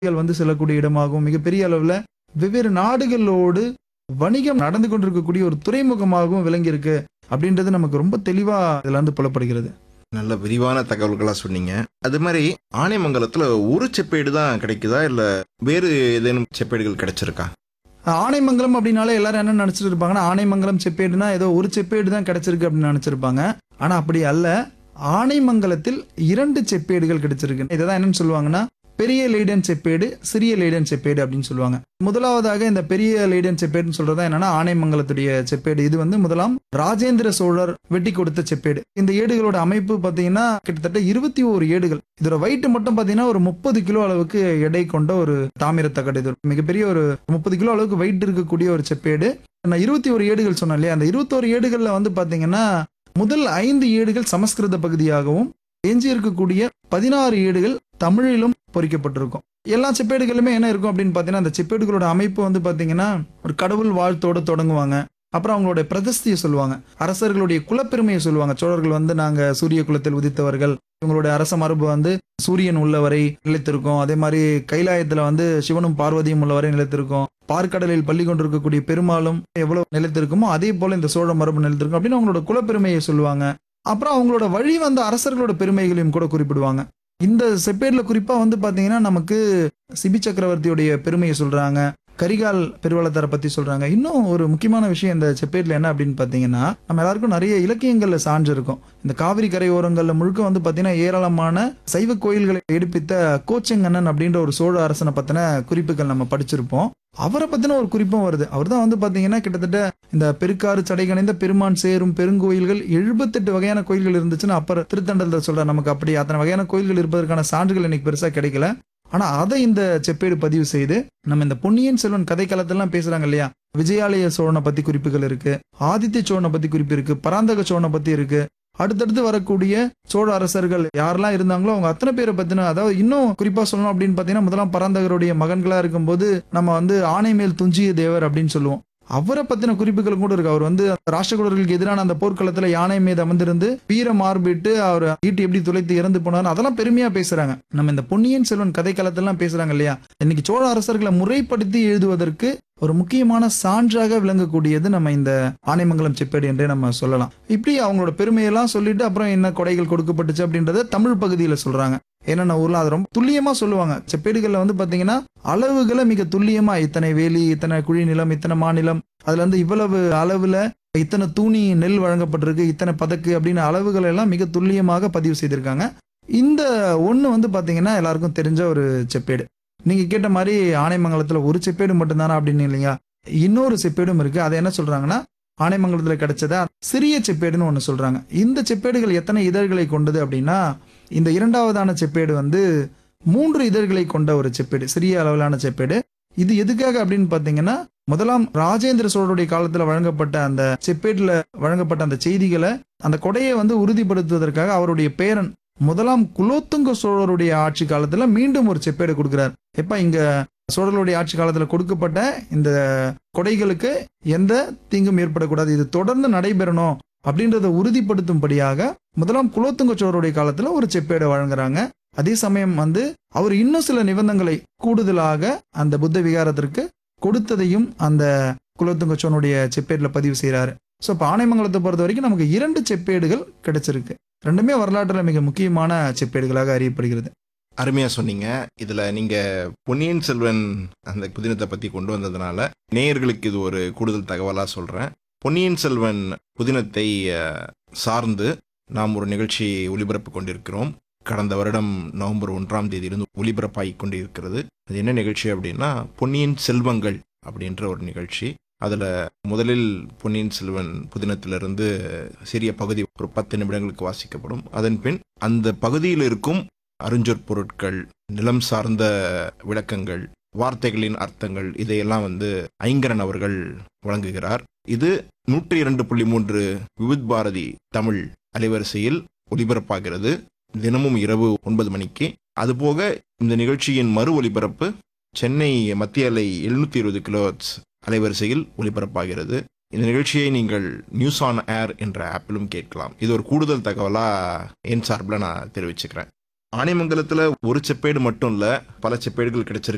பயணிகள் வந்து செல்லக்கூடிய இடமாகவும் மிகப்பெரிய அளவில் வெவ்வேறு நாடுகளோடு வணிகம் நடந்து கொண்டிருக்கக்கூடிய ஒரு துறைமுகமாகவும் விளங்கி இருக்கு அப்படின்றது நமக்கு ரொம்ப தெளிவா இதுல இருந்து புலப்படுகிறது நல்ல விரிவான தகவல்களா சொன்னீங்க அது மாதிரி ஆனைமங்கலத்துல ஒரு செப்பேடு தான் கிடைக்குதா இல்ல வேறு ஏதேனும் செப்பேடுகள் கிடைச்சிருக்கா ஆனைமங்கலம் அப்படின்னாலே எல்லாரும் என்ன நினைச்சிட்டு இருப்பாங்கன்னா ஆனைமங்கலம் செப்பேடுனா ஏதோ ஒரு செப்பேடு தான் கிடைச்சிருக்கு அப்படின்னு நினைச்சிருப்பாங்க ஆனா அப்படி அல்ல ஆனைமங்கலத்தில் இரண்டு செப்பேடுகள் கிடைச்சிருக்கு இதை தான் என்னன்னு சொல்லுவாங்கன்னா பெரிய லேடன் செப்பேடு சிறிய லேடன் செப்பேடு அப்படின்னு சொல்லுவாங்க முதலாவதாக இந்த பெரிய லேடன் செப்பேடுன்னு சொல்றது என்னன்னா ஆனைமங்கலத்துடைய செப்பேடு இது வந்து முதலாம் ராஜேந்திர சோழர் வெட்டி கொடுத்த செப்பேடு இந்த ஏடுகளோட அமைப்பு பாத்தீங்கன்னா கிட்டத்தட்ட இருபத்தி ஓரு ஏடுகள் இதோட weight மட்டும் பாத்தீங்கன்னா ஒரு முப்பது கிலோ அளவுக்கு எடை கொண்ட ஒரு தாமிரத்தகடு இது ஒரு மிகப்பெரிய ஒரு முப்பது கிலோ அளவுக்கு வெயிட் இருக்கக்கூடிய ஒரு செப்பேடு நான் இருபத்தி ஒரு ஏடுகள் சொன்னேன் இல்லையா அந்த இருபத்தோரு ஏடுகள்ல வந்து பாத்தீங்கன்னா முதல் ஐந்து ஏடுகள் சமஸ்கிருத பகுதியாகவும் எஞ்சி இருக்கக்கூடிய பதினாறு ஏடுகள் தமிழிலும் பொறிக்கப்பட்டிருக்கும் எல்லா செப்பேடுகளுமே என்ன இருக்கும் அப்படின்னு பார்த்தீங்கன்னா அந்த செப்பேடுகளோட அமைப்பு வந்து பார்த்தீங்கன்னா ஒரு கடவுள் வாழ்த்தோட தொடங்குவாங்க அப்புறம் அவங்களுடைய பிரதிஸ்தியை சொல்லுவாங்க அரசர்களுடைய குலப்பெருமையை சொல்லுவாங்க சோழர்கள் வந்து நாங்க சூரிய குலத்தில் உதித்தவர்கள் இவங்களுடைய அரச மரபு வந்து சூரியன் உள்ளவரை நிலைத்திருக்கும் அதே மாதிரி கைலாயத்துல வந்து சிவனும் பார்வதியும் உள்ளவரை நிலைத்திருக்கும் பார்க்கடலில் பள்ளி கொண்டிருக்கக்கூடிய பெருமாளும் எவ்வளவு நிலைத்திருக்குமோ அதே போல இந்த சோழ மரபு நிலைத்திருக்கும் அப்படின்னு அவங்களோட குலப்பெருமையை சொல்லுவாங்க அப்புறம் அவங்களோட வழி வந்த அரசர்களோட பெருமைகளையும் கூட குறிப்பிடுவாங்க இந்த செப்பேட்ல குறிப்பா வந்து பாத்தீங்கன்னா நமக்கு சிபி சக்கரவர்த்தியுடைய பெருமையை சொல்றாங்க கரிகால் பெருவளத்தாரை பத்தி சொல்றாங்க இன்னும் ஒரு முக்கியமான விஷயம் இந்த செப்பேட்ல என்ன அப்படின்னு பாத்தீங்கன்னா நம்ம எல்லாருக்கும் நிறைய இலக்கியங்கள்ல சான்று இருக்கும் இந்த காவிரி கரையோரங்கள்ல முழுக்க வந்து பாத்தீங்கன்னா ஏராளமான சைவ கோயில்களை எடுப்பித்த கோச்செங்கண்ணன் அப்படின்ற ஒரு சோழ அரசனை பத்தின குறிப்புகள் நம்ம படிச்சிருப்போம் அவரை பத்தின ஒரு குறிப்பும் வருது அவர் தான் வந்து பாத்தீங்கன்னா கிட்டத்தட்ட இந்த பெருக்காறு சடைகணைந்த பெருமான் சேரும் பெருங்கோயில்கள் எழுபத்தெட்டு வகையான கோயில்கள் இருந்துச்சுன்னு அப்பர் திருத்தண்டத்தில் சொல்ற நமக்கு அப்படி அத்தனை வகையான கோயில்கள் இருப்பதற்கான சான்றுகள் இன்னைக்கு பெருசா கிடைக்கல ஆனா அதை இந்த செப்பேடு பதிவு செய்து நம்ம இந்த பொன்னியின் செல்வன் கதைக்களத்தெல்லாம் பேசுறாங்க இல்லையா விஜயாலய சோழனை பத்தி குறிப்புகள் இருக்கு ஆதித்ய சோழனை பத்தி குறிப்பு இருக்கு பராந்தக சோழனை பத்தி இருக்கு அடுத்தடுத்து வரக்கூடிய சோழ அரசர்கள் யாரெல்லாம் இருந்தாங்களோ அவங்க அத்தனை பேரை பத்தின அதாவது இன்னும் குறிப்பா சொல்லணும் அப்படின்னு பாத்தீங்கன்னா முதலாம் பராந்தகருடைய மகன்களா இருக்கும்போது நம்ம வந்து ஆணை மேல் துஞ்சிய தேவர் அப்படின்னு சொல்லுவோம் அவரை பத்தின குறிப்புகள் கூட இருக்கு அவர் வந்து ராஷ்டிரகூடர்களுக்கு எதிரான அந்த போர்க்களத்துல யானை மீது அமர்ந்திருந்து வீர மார்பிட்டு அவர் ஈட்டி எப்படி துளைத்து இறந்து போனார் அதெல்லாம் பெருமையா பேசுறாங்க நம்ம இந்த பொன்னியின் செல்வன் கதைக்களத்தெல்லாம் பேசுறாங்க இல்லையா இன்னைக்கு சோழ அரசர்களை முறைப்படுத்தி எழுதுவதற்கு ஒரு முக்கியமான சான்றாக விளங்கக்கூடியது நம்ம இந்த ஆனைமங்கலம் செப்பேடு என்றே நம்ம சொல்லலாம் இப்படி அவங்களோட பெருமையெல்லாம் சொல்லிட்டு அப்புறம் என்ன கொடைகள் கொடுக்கப்பட்டுச்சு அப்படின்றத தமிழ் பகுதியில சொல்றாங்க என்னென்ன ஊர்ல அது ரொம்ப துல்லியமா சொல்லுவாங்க செப்பேடுகள்ல வந்து பாத்தீங்கன்னா அளவுகளை மிக துல்லியமா இத்தனை வேலி இத்தனை குழி நிலம் இத்தனை மாநிலம் அதுல இருந்து இவ்வளவு அளவுல இத்தனை தூணி நெல் வழங்கப்பட்டிருக்கு இத்தனை பதக்கு அப்படின்னு அளவுகள் எல்லாம் மிக துல்லியமாக பதிவு செய்திருக்காங்க இந்த ஒண்ணு வந்து பாத்தீங்கன்னா எல்லாருக்கும் தெரிஞ்ச ஒரு செப்பேடு நீங்க கேட்ட மாதிரி ஆனைமங்கலத்துல ஒரு செப்பேடு மட்டும்தானா அப்படின்னு இல்லையா இன்னொரு செப்பேடும் இருக்கு அதை என்ன சொல்றாங்கன்னா ஆனைமங்கலத்துல கிடைச்சதா சிறிய செப்பேடுன்னு ஒன்று சொல்றாங்க இந்த செப்பேடுகள் எத்தனை இதழ்களை கொண்டது அப்படின்னா இந்த இரண்டாவதான செப்பேடு வந்து மூன்று இதழ்களை கொண்ட ஒரு செப்பேடு சிறிய அளவிலான செப்பேடு இது எதுக்காக அப்படின்னு பார்த்தீங்கன்னா முதலாம் ராஜேந்திர சோழருடைய காலத்துல வழங்கப்பட்ட அந்த செப்பேட்ல வழங்கப்பட்ட அந்த செய்திகளை அந்த கொடையை வந்து உறுதிப்படுத்துவதற்காக அவருடைய பேரன் முதலாம் குலோத்துங்க சோழருடைய ஆட்சி காலத்துல மீண்டும் ஒரு செப்பேடு கொடுக்கிறார் எப்ப இங்க சோழர்களுடைய ஆட்சி காலத்துல கொடுக்கப்பட்ட இந்த கொடைகளுக்கு எந்த தீங்கும் ஏற்படக்கூடாது இது தொடர்ந்து நடைபெறணும் அப்படின்றத உறுதிப்படுத்தும்படியாக முதலாம் குலோத்துங்க சோழருடைய காலத்துல ஒரு செப்பேடை வழங்குறாங்க அதே சமயம் வந்து அவர் இன்னும் சில நிபந்தனைகளை கூடுதலாக அந்த புத்த விகாரத்திற்கு கொடுத்ததையும் அந்த குலோத்துங்க சோழனுடைய செப்பேட்ல பதிவு செய்யறாரு ஸோ இப்போ ஆனைமங்கலத்தை பொறுத்த வரைக்கும் நமக்கு இரண்டு செப்பேடுகள் கிடைச்சிருக்கு ரெண்டுமே வரலாற்றில் மிக முக்கியமான செப்பேடுகளாக அறியப்படுகிறது அருமையா சொன்னீங்க இதுல நீங்க பொன்னியின் செல்வன் அந்த புதினத்தை பத்தி கொண்டு வந்ததுனால நேயர்களுக்கு இது ஒரு கூடுதல் தகவலா சொல்றேன் பொன்னியின் செல்வன் புதினத்தை அஹ், சார்ந்து நாம் ஒரு நிகழ்ச்சி ஒளிபரப்பு கொண்டிருக்கிறோம் கடந்த வருடம் நவம்பர் ஒன்றாம் தேதியிலிருந்து ஒளிபரப்பாகி கொண்டிருக்கிறது அது என்ன நிகழ்ச்சி அப்படின்னா பொன்னியின் செல்வங்கள் அப்படின்ற ஒரு நிகழ்ச்சி அதுல முதலில் பொன்னியின் செல்வன் புதினத்திலிருந்து சிறிய பகுதி ஒரு பத்து நிமிடங்களுக்கு வாசிக்கப்படும் அதன் பின் அந்த பகுதியில் இருக்கும் அருஞ்சொற் பொருட்கள் நிலம் சார்ந்த விளக்கங்கள் வார்த்தைகளின் அர்த்தங்கள் இதையெல்லாம் வந்து ஐங்கரன் அவர்கள் வழங்குகிறார் இது நூற்றி இரண்டு புள்ளி மூன்று விவித் பாரதி தமிழ் அலைவரிசையில் ஒலிபரப்பாகிறது தினமும் இரவு ஒன்பது மணிக்கு அதுபோக இந்த நிகழ்ச்சியின் மறு ஒலிபரப்பு சென்னை மத்திய அலை எழுநூத்தி இருபது கிலோ அலைவரிசையில் ஒலிபரப்பாகிறது இந்த நிகழ்ச்சியை நீங்கள் நியூஸ் ஆன் ஏர் என்ற ஆப்பிலும் கேட்கலாம் இது ஒரு கூடுதல் தகவலா என் சார்பில் நான் தெரிவிச்சுக்கிறேன் ஆனைமங்கலத்துல ஒரு செப்பேடு மட்டும் இல்ல பல செப்பேடுகள் கிடைச்சிருக்கு